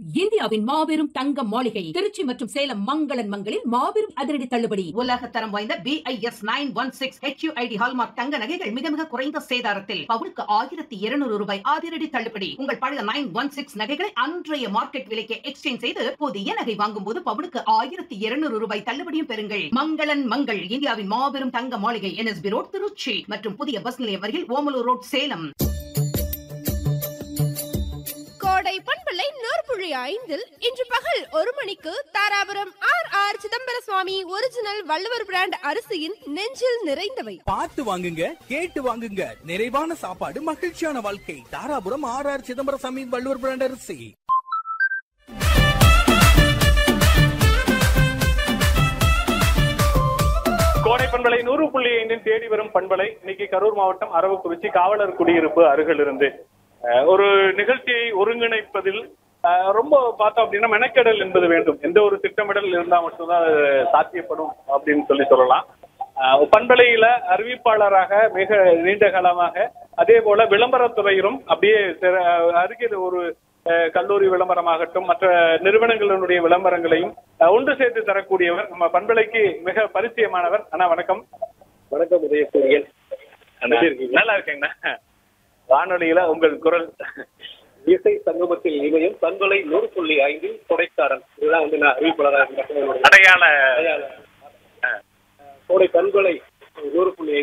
இந்தியாவின் மாபெரும் தங்க மாளிகை திருச்சி மற்றும் சேலம் மங்களன் மங்களில் மாபெரும் அதிரடி தள்ளுபடி உலக தரம் வாய்ந்த BIS nine one six HUID hallmark தங்க நகைகள் மிக மிக குறைந்த சேதாரத்தில் பவுனுக்கு ஆயிரத்தி இருநூறு ரூபாய் அதிரடி தள்ளுபடி உங்கள் பழைய நைன் ஒன் சிக்ஸ் நகைகளை அன்றைய மார்க்கெட் விலைக்கு எக்ஸ்சேஞ்ச் செய்து புதிய நகை வாங்கும் போது பவுனுக்கு ஆயிரத்தி இருநூறு ரூபாய் தள்ளுபடியும் பெறுங்கள் மங்களன் மங்கள் இந்தியாவின் மாபெரும் தங்க மாளிகை என்எஸ்பி ரோட் திருச்சி மற்றும் புதிய பஸ் நிலையம் அருகில் ஓமலூர் ரோட் சேலம் கோடை பண்பலை நூற்புழி ஐந்தில் இன்று பகல் ஒரு மணிக்கு Dharapuram R R Chidambara Swamy original Valluvar brand அரிசியின் நெஞ்சில் நிறைந்தவை பார்த்து வாங்குங்க கேட்டு வாங்குங்க நிறைவான சாப்பாடு மகிழ்ச்சியான வாழ்க்கை Dharapuram R R Chidambaraswamy Valluvar brand அரிசி கோடை பண்பலை நூறு புள்ளி ஐந்தின் தேடி வரும் பண்பலை இன்னைக்கு கரூர் மாவட்டம் அரவக்குறிச்சி காவலர் குடியிருப்பு அருகிலிருந்து அஹ், ஒரு நிகழ்ச்சியை ஒருங்கிணைப்பதில் அஹ், ரொம்ப பார்த்தோம் அப்படின்னா மெனக்கெடல் என்பது வேண்டும் எந்த ஒரு திட்டமிடல் இருந்தால் மட்டும்தான் அது சாத்தியப்படும் அப்படின்னு சொல்லி சொல்லலாம் அஹ், பண்பலையில அறிவிப்பாளராக மிக நீண்ட காலமாக அதே போல விளம்பரத்துறையிலும் அப்படியே சிற- அருகில் ஒரு அஹ், கல்லூரி விளம்பரமாகட்டும் மற்ற நிறுவனங்களுடைய விளம்பரங்களையும் அஹ், ஒன்று சேர்த்து தரக்கூடியவர் நம்ம பண்பலைக்கு மிக பரிச்சயமானவர் அண்ணா வணக்கம் வணக்கம் உதயசூரியன் எப்படி இருக்கீங்க? நல்லா இருக்கேங்கண்ணா வானொலியில உங்கள் குரல் இசை சங்கமத்தில் இணையும் பண்பலை நூறு புள்ளி ஐந்தில் கொடைக்காரன் இதுதான் வந்து நான் அறிவிப்பாளராக இருக்கேன். அடையாள அடையாளம். கோடை பண்பலை நூறு புள்ளி